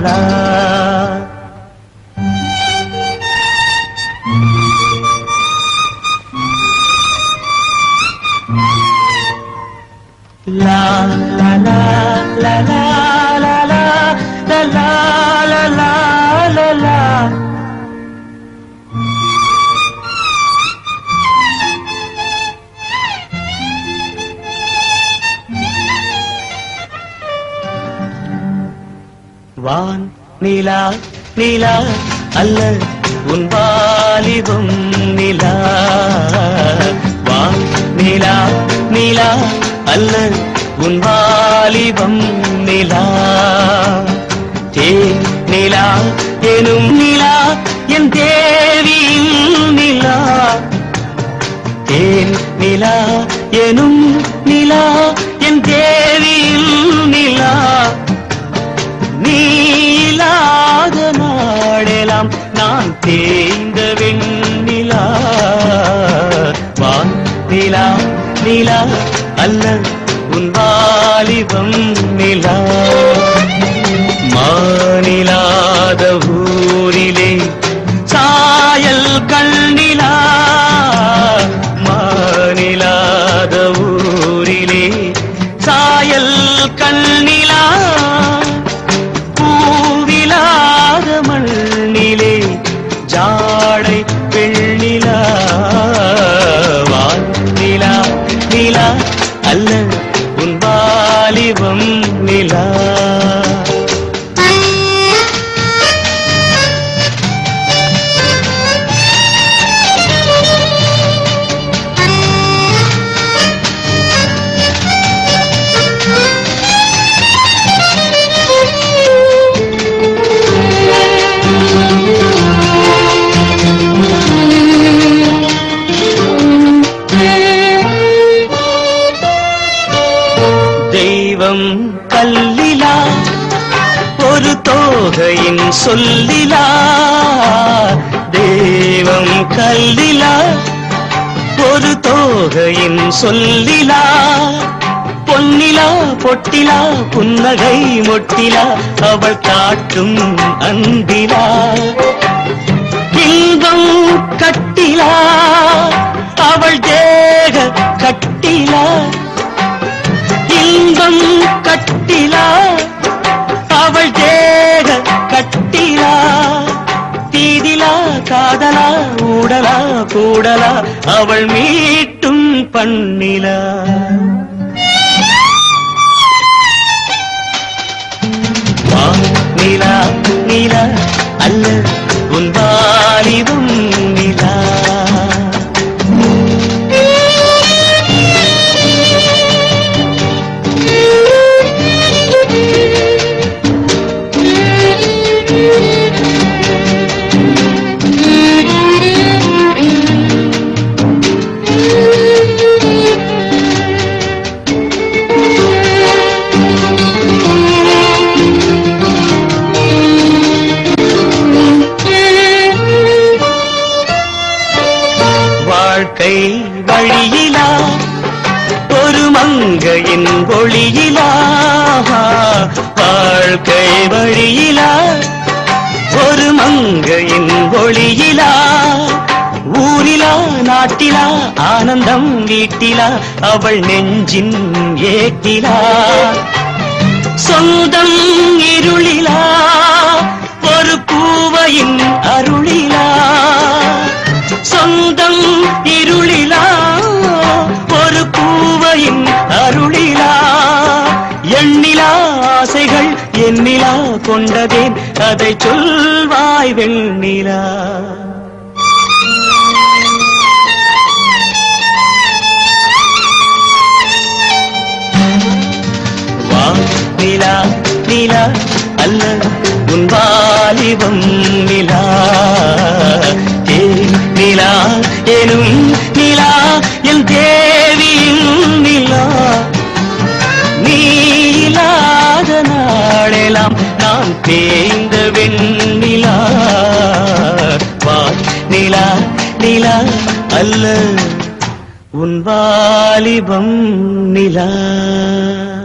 நிலா லா லா லா லா லா லா லா லா லா லா லா லா லா வான் நிலா நிலா அல்ல உன் வாலிபம் நிலா வான் நிலா நிலா அல்ல உன் வாலிபம் நிலா தே நிலா எனும் நிலா என் தேவியின் நிலா தேன் நிலா எனும் நிலா என் தேவியின் நிலா நீ இல்லாத நாடெல்லாம் நான் தேய்ந்த வெண்ணிலா வான் நிலா நிலா அல்ல உன் வாலிபம் நிலா மானிலாத ஊரிலே சாயல் கண்ணிலா மானிலாத ஊரிலே சாயல் கண்ணிலா பூவிலாத மண்ணிலே ஜாடை பெண்ணிலா வான் நிலா நிலா அல்ல உன் வாலிபம் நிலா தெய்வம் கல்லிலா ஒரு தோகையின் சொல்லிலா தெய்வம் கல்லிலா ஒரு தோகையின் சொல்லிலா பொன்னிலா பொட்டிலா புன்னகை மொட்டிலா அவள் காட்டும் அன்பிலா இன்பம் கட்டிலா அவள் தேக கட்டிலா இன்பம் கட்டிலா அவள் தேக கட்டிலா தீதிலா காதலா ஊடலா கூடலா அவள் மீட்டும் பண்ணிலா வா நிலா நிலா அல்ல உன் வாலிபம் நிலா வாழ்க்கை வழியிலா ஒரு மங்கையின் ஒளியிலா வாழ்க்கை வழியிலா ஒரு மங்கையின் ஒளியிலா ஊரிலா நாட்டிலா ஆனந்தம் வீட்டிலா அவள் நெஞ்சின் ஏட்டிலா சொந்தம் இருளிலா ஒரு பூவையின் அருளிலா சொந்தம் இருளிலா ஒரு பூவையின் அருளிலா எண்ணிலா ஆசைகள் எண்ணிலா கொண்டதேன் அதை சொல்வாய் வெண்ணிலா வா நிலா நிலா அல்ல உன் வாலிபம் நிலா ஏ நிலா எனும் நிலா என் தேவியின் நிலா நீ இல்லாத நாளெல்லாம் நான் தேய்ந்த வெண்ணிலா வா நிலா நிலா அல்ல உன் வாலிபம் நிலா